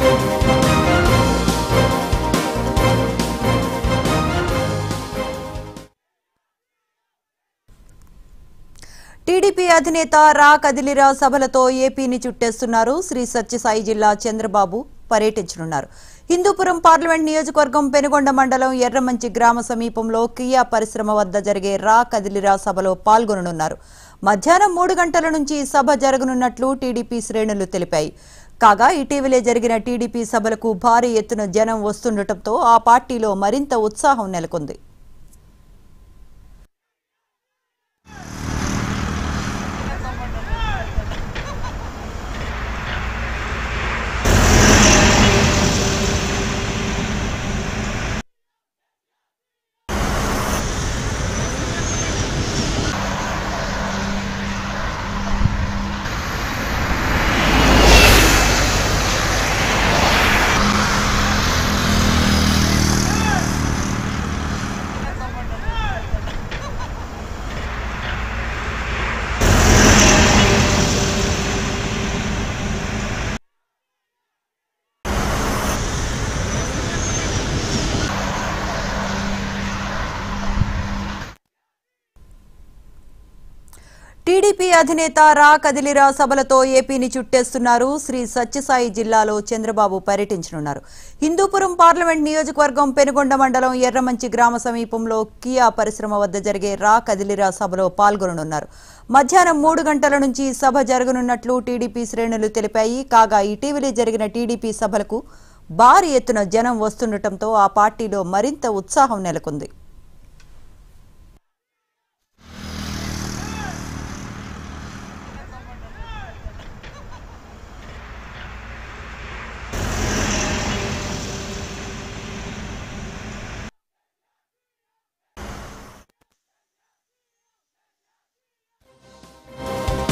TDP అధినేత రా కదిలిరా సభలతో ఏపీని చుట్టేస్తున్నారు శ్రీ సత్యసాయి జిల్లా చంద్రబాబు పర్యటించనున్నారు హిందూపురం పార్లమెంట్ నియోజకవర్గం పెనుగొండ మండలం ఎర్రమంచి గ్రామ సమీపంలో కియా పరిశ్రమ వద్ద జరిగే రా కదిలిరా సభలో పాల్గొననున్నారు మధ్యాహ్నం మూడు గంటల నుంచి సభ జరగనున్నట్లు టీడీపీ శ్రేణులు తెలిపాయి కాగా ఇటీవలే జరిగిన టీడీపీ సభలకు భారీ ఎత్తున జనం వస్తుండటంతో ఆ పార్టీలో మరింత ఉత్సాహం నెలకొంది టీడీపీ అధినేత రా కదిలిరా సభలతో ఏపీని చుట్టేస్తున్నారు శ్రీ సత్యసాయి జిల్లాలో చంద్రబాబు పర్యటించనున్నారు హిందూపురం పార్లమెంట్ నియోజకవర్గం పెనుగొండ మండలం ఎర్రమంచి గ్రామ సమీపంలో కియా పరిశ్రమ వద్ద జరిగే రా కదిలిరా సభలో పాల్గొననున్నారు మధ్యాహ్నం మూడు గంటల నుంచి సభ జరగనున్నట్లు టీడీపీ శ్రేణులు తెలిపాయి కాగా ఇటీవలే జరిగిన టీడీపీ సభలకు భారీ ఎత్తున జనం వస్తుండటంతో ఆ పార్టీలో మరింత ఉత్సాహం నెలకొంది